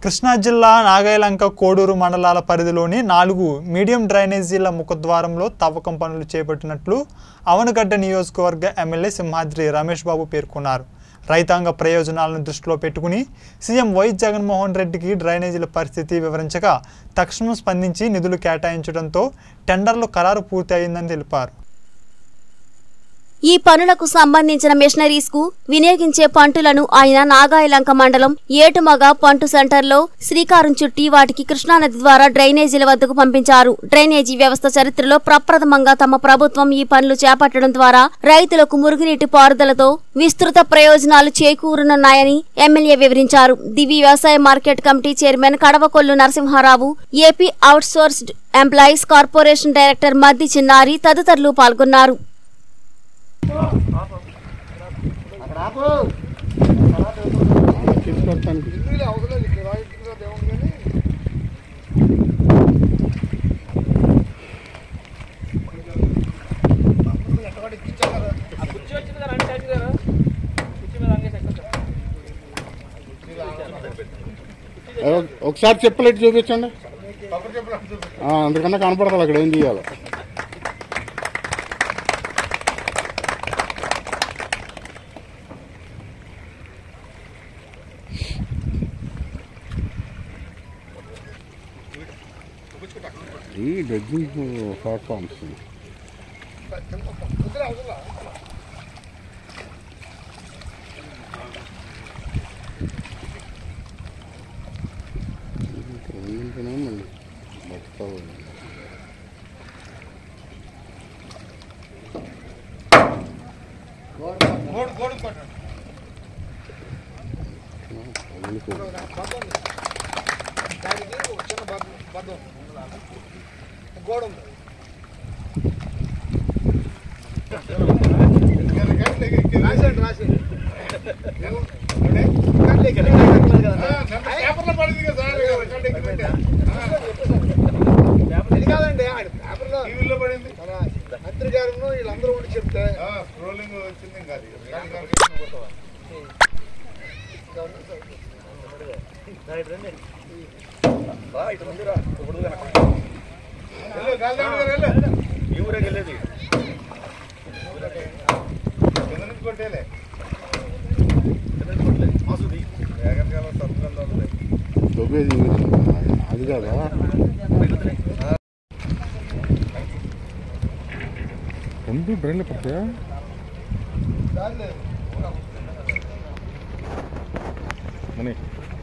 కృష్ణా జిల్లా నాగాయలంక కోడూరు మండలాల పరిధిలోని నాలుగు మీడియం డ్రైనేజీల ముఖద్వారంలో తవ్వకం పనులు చేపట్టినట్లు అవనగడ్డ నియోజకవర్గ ఎమ్మెల్యే సింహాద్రి రమేష్ బాబు పేర్కొన్నారు రైతాంగ ప్రయోజనాలను దృష్టిలో పెట్టుకుని సీఎం వైఎస్ జగన్మోహన్ రెడ్డికి డ్రైనేజీల పరిస్థితి వివరించగా తక్షణం స్పందించి నిధులు కేటాయించడంతో టెండర్లు ఖరారు పూర్తి అయిందని తెలిపారు ఈ పనులకు సంబంధించిన మిషనరీస్ కు వినియోగించే పంటులను ఆయన నాగాయలంక మండలం ఏటుమగ పంటు సెంటర్లో శ్రీకారం చుట్టి వాటికి కృష్ణానది ద్వారా డ్రైనేజీల వద్దకు పంపించారు డ్రైనేజీ వ్యవస్థ చరిత్రలో ప్రప్రథమంగా తమ ప్రభుత్వం ఈ పనులు చేపట్టడం ద్వారా రైతులకు మురుగునీటి పారుదలతో విస్తృత ప్రయోజనాలు చేకూరనున్నాయని ఎమ్మెల్యే వివరించారు దివి వ్యవసాయ market committee chairman Kadavakollu Narasimharao AP outsourced employees corporation director Maddi Chinnari తదితరులు పాల్గొన్నారు ఒక- ఒకసారి చెప్పలేట్ చూపించండి ఆ, అందుకన్నా కనపడతాడు అక్కడ ఏం చేయాలి ఈ డెగ్గింగ్ ప్లాట్ఫామ్స్ ఎందుకనే మళ్ళీ బతుకాలి ఇది కాదండి ఆయన పేపర్లో మన మంత్రి గారు వీళ్ళందరూ ఉండి చెప్తే స్క్రోలింగ్ వచ్చింది కాదు కొట్టేలే దొబ్బేది అది కాదా రెండు డ్రైన్లు పడతాయా మనీ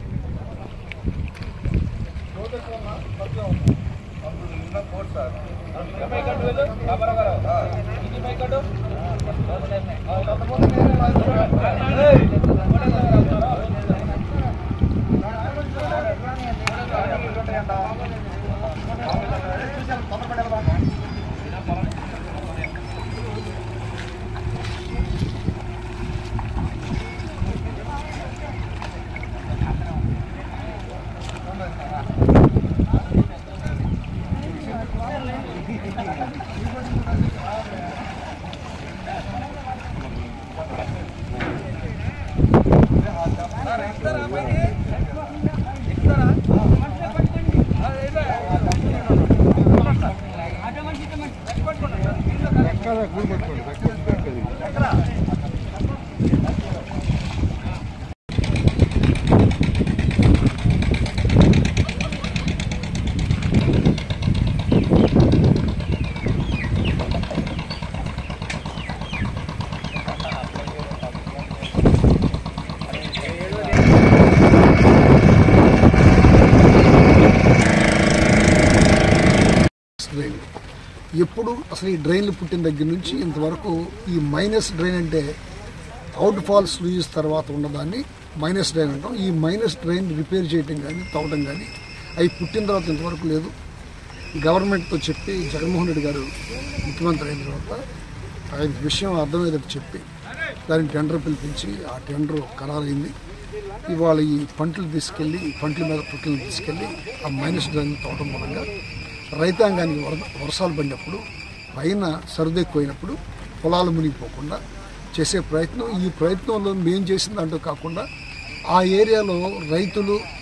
డ్రైన్ ఎప్పుడు అసలు ఈ డ్రైన్లు పుట్టిన దగ్గర నుంచి ఇంతవరకు ఈ మైనస్ డ్రైన్ అంటే అవుట్ ఫాల్స్ లూయిస్ తర్వాత ఉన్నదాన్ని మైనస్ డ్రైన్ అంటాం ఈ మైనస్ డ్రైన్ రిపేర్ చేయటం కానీ తవ్వడం కానీ అవి పుట్టిన తర్వాత ఇంతవరకు లేదు గవర్నమెంట్తో చెప్పి జగన్మోహన్ రెడ్డి గారు ముఖ్యమంత్రి అయిన తర్వాత ఆయన విషయం అర్థమయ్యేటట్టు చెప్పి దానికి టెండర్ పిలిపించి ఆ టెండర్ ఖరారైంది ఇవాళ ఈ పంటలు తీసుకెళ్ళి ఈ పంటల మీద పుట్టలను తీసుకెళ్ళి ఆ మైనస్ డ్రైన్ తవ్వడం మూలంగా రైతాంగానికి వర వర్షాలు పడినప్పుడు పైన సరుదెక్కువైనప్పుడు పొలాలు మునిగిపోకుండా చేసే ప్రయత్నం ఈ ప్రయత్నంలో మేము చేసిన దాంట్లో కాకుండా ఆ ఏరియాలో రైతులు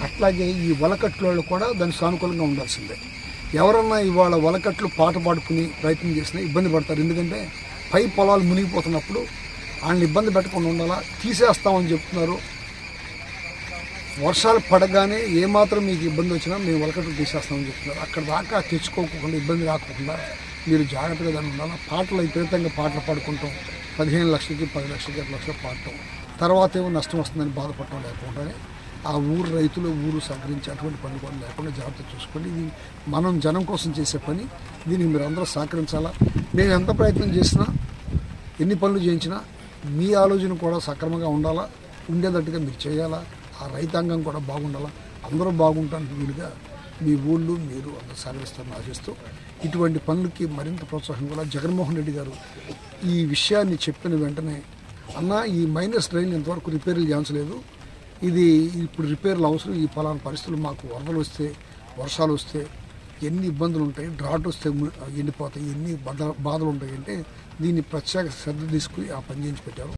అట్లాగే ఈ వలకట్ల వాళ్ళు కూడా దానికి సానుకూలంగా ఉండాల్సిందే ఎవరన్నా ఇవాళ వలకట్లు పాట పాడుకుని ప్రయత్నం చేసినా ఇబ్బంది పడతారు ఎందుకంటే పై పొలాలు మునిగిపోతున్నప్పుడు వాళ్ళని ఇబ్బంది పెట్టకుండా ఉండాలా తీసేస్తామని చెప్తున్నారు వర్షాలు పడగానే ఏమాత్రం మీకు ఇబ్బంది వచ్చినా మేము వలకట్లు తీసేస్తామని చెప్తున్నారు అక్కడ దాకా తెచ్చుకోకుండా ఇబ్బంది రాకుండా మీరు జాగ్రత్తగా దాన్ని ఉండాలి పాటలు విపరీతంగా పాటలు పాడుకుంటాం పదిహేను లక్షలకి పది లక్షలకి ఇరవై లక్షలు పాడటం తర్వాత ఏమో నష్టం వస్తుందని బాధపడటం లేకుండానే ఆ ఊరు రైతులు ఊరు సహకరించి అటువంటి పనులు కూడా లేకుండా జాగ్రత్త చూసుకోండి ఇది మనం జనం కోసం చేసే పని దీనికి మీరు అందరూ సహకరించాలా మేము ఎంత ప్రయత్నం చేసినా ఎన్ని పనులు చేయించినా మీ ఆలోచన కూడా సక్రమంగా ఉండాలా ఉండేటట్టుగా మీరు చేయాలా ఆ రైతాంగం కూడా బాగుండాలా అందరూ బాగుంటానికి వీలుగా మీ ఊళ్ళు మీరు అందరూ సహకరిస్తారని ఆశిస్తూ ఇటువంటి పనులకి మరింత ప్రోత్సాహం కూడా జగన్మోహన్ రెడ్డి గారు ఈ విషయాన్ని చెప్పిన వెంటనే అన్న ఈ మైనస్ డ్రైన్ ఇంతవరకు రిపేర్లు చేయించలేదు ఇది ఇప్పుడు రిపేర్లు అవసరం ఈ పలానా పరిస్థితులు మాకు వరదలు వస్తే వర్షాలు వస్తే ఎన్ని ఇబ్బందులు ఉంటాయి డ్రాట్ వస్తే ము- ఎండిపోతాయి ఎన్ని బాధ బాధలు ఉంటాయి అంటే దీన్ని ప్రత్యేక శ్రద్ధ తీసుకుని ఆ పని చేయించి పెట్టారు